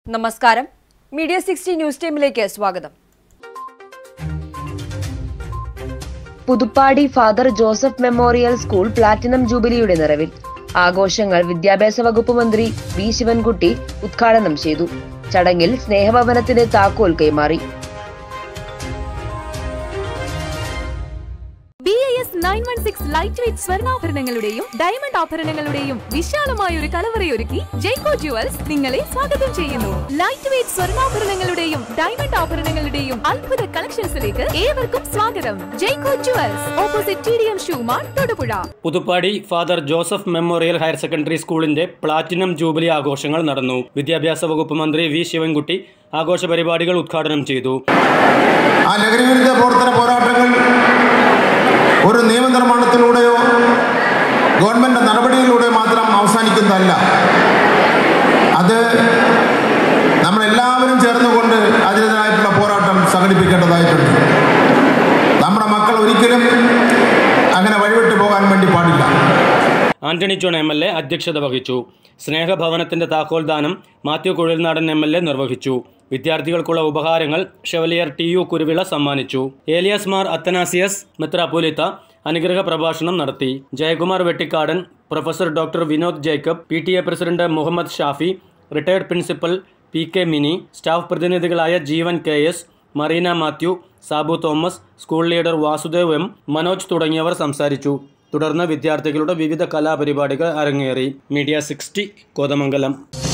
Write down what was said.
നമസ്കാരം media sixty news ടൈമിലേക്ക് സ്വാഗതം Puthuppadi father Joseph memorial school platinum ജൂബിലിയുടെ നിറവിൽ ആഘോഷങ്ങൾ വിദ്യാഭ്യാസ വകുപ്പ് മന്ത്രി വി ശിവൻകുട്ടി ഉദ്ഘാടനം ചെയ്തു ചടങ്ങിൽ സ്നേഹഭവനത്തിന്റെ താക്കോൽ കൈമാറി B I S nine one six light weight സ്വർണ്ണാഭരണങ്ങളുടെയും ഡയമണ്ട് ആഭരണങ്ങളുടെയും വിശാലമായ ഒരു കലവറയൊരുക്കി ജയ്കോ ജുവൽസ് നിങ്ങളെ സ്വാഗതം ചെയ്യുന്നു ലൈറ്റ് വെയിറ്റ് സ്വർണ്ണാഭരണങ്ങളുടെയും ഡയമണ്ട് ആഭരണങ്ങളുടെയും അത്ഭുത കളക്ഷൻസിലേക്ക് ഏവർക്കും സ്വാഗതം Jaico jewels opposite T D M ഷൂമാർ Thodupuzha Puthuppadi father Joseph memorial higher secondary സ്കൂളിന്റെ പ്ലാറ്റിനം ജൂബിലി ആഘോഷങ്ങൾ നടന്നു വിദ്യാഭ്യാസ വകുപ്പ് മന്ത്രി വി ശിവൻകുട്ടി ആഘോഷ പരിപാടികൾ ഉദ്ഘാടനം ചെയ്തു ആ ലഹരിവിരുദ്ധ പ്രവർത്തന പോരാട്ടങ്ങൾ ഒരു നിയമനിർമ്മാണത്തിലൂടെയോ ഗവൺമെൻറ് നടപടിയിലൂടെ മാത്രം അവസാനിക്കുന്നതല്ല അത് നമ്മളെല്ലാവരും ചേർന്നുകൊണ്ട് അതിൻ്റെതായിട്ടുള്ള പോരാട്ടം സംഘടിപ്പിക്കേണ്ടതായിട്ടുണ്ട് നമ്മുടെ മക്കൾ ഒരിക്കലും അങ്ങനെ വഴിവിട്ട് പോകാൻ വേണ്ടി പാടില്ല Antony John M L A അധ്യക്ഷത വഹിച്ചു സ്നേഹഭവനത്തിന്റെ താക്കോൽദാനം Mathew Kuzhalnadan M L A നിർവഹിച്ചു വിദ്യാർത്ഥികൾക്കുള്ള ഉപഹാരങ്ങൾ ഷെവലിയർ ടി യു കുരുവിള സമ്മാനിച്ചു ഏലിയാസ് മാർ അത്തനാസിയസ് മെത്രാപൊലിത്ത അനുഗ്രഹ പ്രഭാഷണം നടത്തി Jayakumar Vettikkadan professor doctor Vinod Jacob P T A president Muhammad Shafi retired principal P K Mini staff പ്രതിനിധികളായ Jeevan K S Marina Mathew Sabu Thomas school leader Vasudev M Manoj തുടങ്ങിയവർ സംസാരിച്ചു തുടർന്ന് വിദ്യാർത്ഥികളുടെ വിവിധ കലാപരിപാടികൾ അരങ്ങേറി മീഡിയ സിക്സ്റ്റി കോതമംഗലം